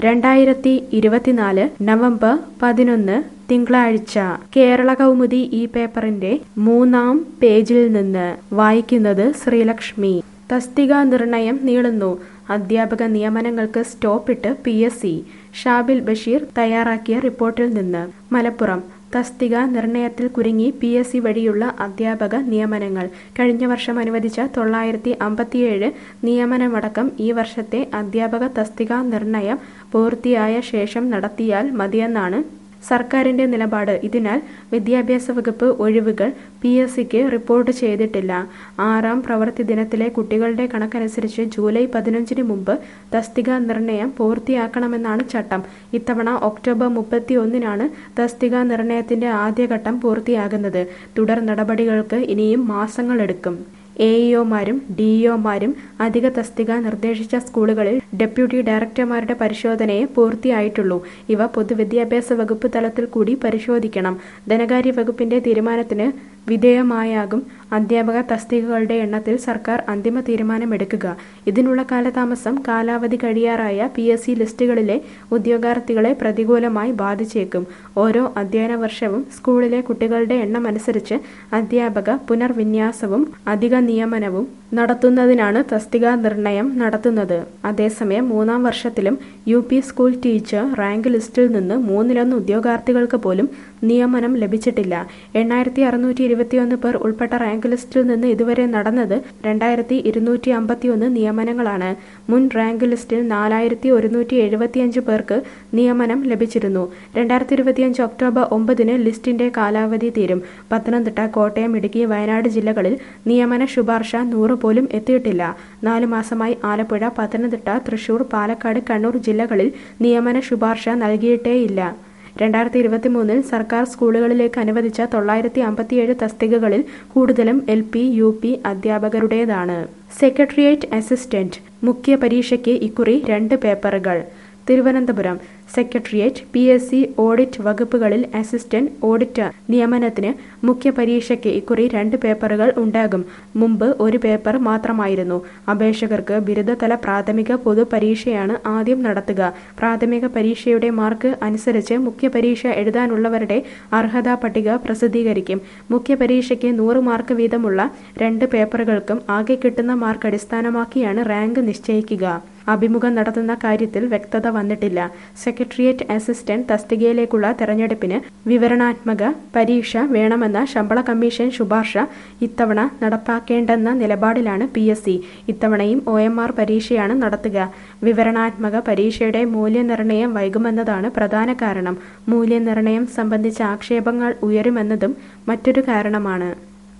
രണ്ടായിരത്തി ഇരുപത്തിനാല് നവംബർ പതിനൊന്ന് തിങ്കളാഴ്ച കേരള കൗമുദി ഈ പേപ്പറിന്റെ മൂന്നാം പേജിൽ നിന്ന് വായിക്കുന്നത് ശ്രീലക്ഷ്മി തസ്തിക നിർണയം നീളുന്നു അധ്യാപക നിയമനങ്ങൾക്ക് സ്റ്റോപ്പിട്ട് P S C Shabil Basheer തയ്യാറാക്കിയ റിപ്പോർട്ടിൽ നിന്ന് മലപ്പുറം തസ്തിക നിർണയത്തിൽ കുരുങ്ങി പി എസ് സി വഴിയുള്ള അധ്യാപക നിയമനങ്ങൾ കഴിഞ്ഞ വർഷം അനുവദിച്ച തൊള്ളായിരത്തി അമ്പത്തിയേഴ് നിയമനമടക്കം ഈ വർഷത്തെ അധ്യാപക തസ്തിക നിർണയം പൂർത്തിയായ ശേഷം നടത്തിയാൽ മതിയെന്നാണ് സർക്കാരിന്റെ നിലപാട് ഇതിനാൽ വിദ്യാഭ്യാസ വകുപ്പ് ഒഴിവുകൾ പി എസ് സിക്ക് റിപ്പോർട്ട് ചെയ്തിട്ടില്ല ആറാം പ്രവൃത്തി ദിനത്തിലെ കുട്ടികളുടെ കണക്കനുസരിച്ച് ജൂലൈ പതിനഞ്ചിന് മുമ്പ് തസ്തിക നിർണയം പൂർത്തിയാക്കണമെന്നാണ് ചട്ടം ഇത്തവണ ഒക്ടോബർ മുപ്പത്തി ഒന്നിനാണ് തസ്തിക നിർണയത്തിന്റെ ആദ്യഘട്ടം പൂർത്തിയാകുന്നത് തുടർ നടപടികൾക്ക് ഇനിയും മാസങ്ങളെടുക്കും എ ഇഒമാരും ഡി ഇഒമാരും അധിക തസ്തിക നിർദ്ദേശിച്ച സ്കൂളുകളിൽ ഡെപ്യൂട്ടി ഡയറക്ടർമാരുടെ പരിശോധനയെ പൂർത്തിയായിട്ടുള്ളൂ ഇവ പൊതുവിദ്യാഭ്യാസ വകുപ്പ് തലത്തിൽ കൂടി പരിശോധിക്കണം ധനകാര്യ വകുപ്പിന്റെ തീരുമാനത്തിന് വിധേയമായാകും അധ്യാപക തസ്തികകളുടെ എണ്ണത്തിൽ സർക്കാർ അന്തിമ തീരുമാനമെടുക്കുക ഇതിനുള്ള കാലതാമസം കാലാവധി കഴിയാറായ പി എസ് സി ലിസ്റ്റുകളിലെ ഉദ്യോഗാർത്ഥികളെ പ്രതികൂലമായി ബാധിച്ചേക്കും ഓരോ അധ്യയന വർഷവും സ്കൂളിലെ കുട്ടികളുടെ എണ്ണം അനുസരിച്ച് അധ്യാപക പുനർവിന്യാസവും അധിക നിയമനവും നടത്തുന്നതിനാണ് തസ്തിക നിർണയം നടത്തുന്നത് അതേസമയം മൂന്നാം വർഷത്തിലും U P school teacher rank ലിസ്റ്റിൽ നിന്ന് മൂന്നിലൊന്ന് ഉദ്യോഗാർത്ഥികൾക്ക് പോലും നിയമനം ലഭിച്ചിട്ടില്ല എണ്ണായിരത്തി അറുന്നൂറ്റി ഇരുപത്തിയൊന്ന് പേർ ഉൾപ്പെട്ട റാങ്ക് ലിസ്റ്റിൽ നിന്ന് ഇതുവരെ നടന്നത് രണ്ടായിരത്തി ഇരുന്നൂറ്റി അമ്പത്തിയൊന്ന് നിയമനങ്ങളാണ് മുൻ റാങ്ക് ലിസ്റ്റിൽ നാലായിരത്തി ഒരുന്നൂറ്റി എഴുപത്തിയഞ്ച് പേർക്ക് നിയമനം ലഭിച്ചിരുന്നു രണ്ടായിരത്തി ഇരുപത്തിയഞ്ച് ഒക്ടോബർ ഒമ്പതിന് ലിസ്റ്റിന്റെ കാലാവധി തീരും പത്തനംതിട്ട കോട്ടയം ഇടുക്കി വയനാട് ജില്ലകളിൽ നിയമന ശുപാർശ നൂറ് പോലും എത്തിയിട്ടില്ല നാലു മാസമായി ആലപ്പുഴ പത്തനംതിട്ട തൃശൂർ പാലക്കാട് കണ്ണൂർ ജില്ലകളിൽ നിയമന ശുപാർശ നൽകിയിട്ടേയില്ല രണ്ടായിരത്തി ഇരുപത്തി മൂന്നിൽ സർക്കാർ സ്കൂളുകളിലേക്ക് അനുവദിച്ച തൊള്ളായിരത്തി അമ്പത്തിയേഴ് തസ്തികകളിൽ കൂടുതലും എൽ പി യു പി അധ്യാപകരുടേതാണ് സെക്രട്ടേറിയറ്റ് അസിസ്റ്റന്റ് മുഖ്യ പരീക്ഷയ്ക്ക് ഇക്കുറി രണ്ട് പേപ്പറുകൾ Thiruvananthapuram secretariat P S C audit വകുപ്പുകളിൽ അസിസ്റ്റന്റ് ഓഡിറ്റർ നിയമനത്തിന് മുഖ്യ പരീക്ഷയ്ക്ക് ഇക്കുറി രണ്ട് പേപ്പറുകൾ ഉണ്ടാകും മുമ്പ് ഒരു പേപ്പർ മാത്രമായിരുന്നു അപേക്ഷകർക്ക് ബിരുദതല പ്രാഥമിക പൊതു പരീക്ഷയാണ് ആദ്യം നടത്തുക പ്രാഥമിക പരീക്ഷയുടെ മാർക്ക് അനുസരിച്ച് മുഖ്യ പരീക്ഷ എഴുതാനുള്ളവരുടെ അർഹതാ പട്ടിക പ്രസിദ്ധീകരിക്കും മുഖ്യ പരീക്ഷയ്ക്ക് നൂറ് മാർക്ക് വീതമുള്ള രണ്ട് പേപ്പറുകൾക്കും ആകെ കിട്ടുന്ന മാർക്ക് അടിസ്ഥാനമാക്കിയാണ് റാങ്ക് നിശ്ചയിക്കുക അഭിമുഖം നടത്തുന്ന കാര്യത്തിൽ വ്യക്തത വന്നിട്ടില്ല സെക്രട്ടേറിയറ്റ് അസിസ്റ്റന്റ് തസ്തികയിലേക്കുള്ള തെരഞ്ഞെടുപ്പിന് വിവരണാത്മക പരീക്ഷ വേണമെന്ന ശമ്പള കമ്മീഷൻ ശുപാർശ ഇത്തവണ നടപ്പാക്കേണ്ടെന്ന നിലപാടിലാണ് പി എസ് സി ഇത്തവണയും ഒ എം ആർ പരീക്ഷയാണ് നടത്തുക വിവരണാത്മക പരീക്ഷയുടെ മൂല്യനിർണ്ണയം വൈകുമെന്നതാണ് പ്രധാന കാരണം മൂല്യനിർണ്ണയം സംബന്ധിച്ച ആക്ഷേപങ്ങൾ ഉയരുമെന്നതും മറ്റൊരു കാരണമാണ്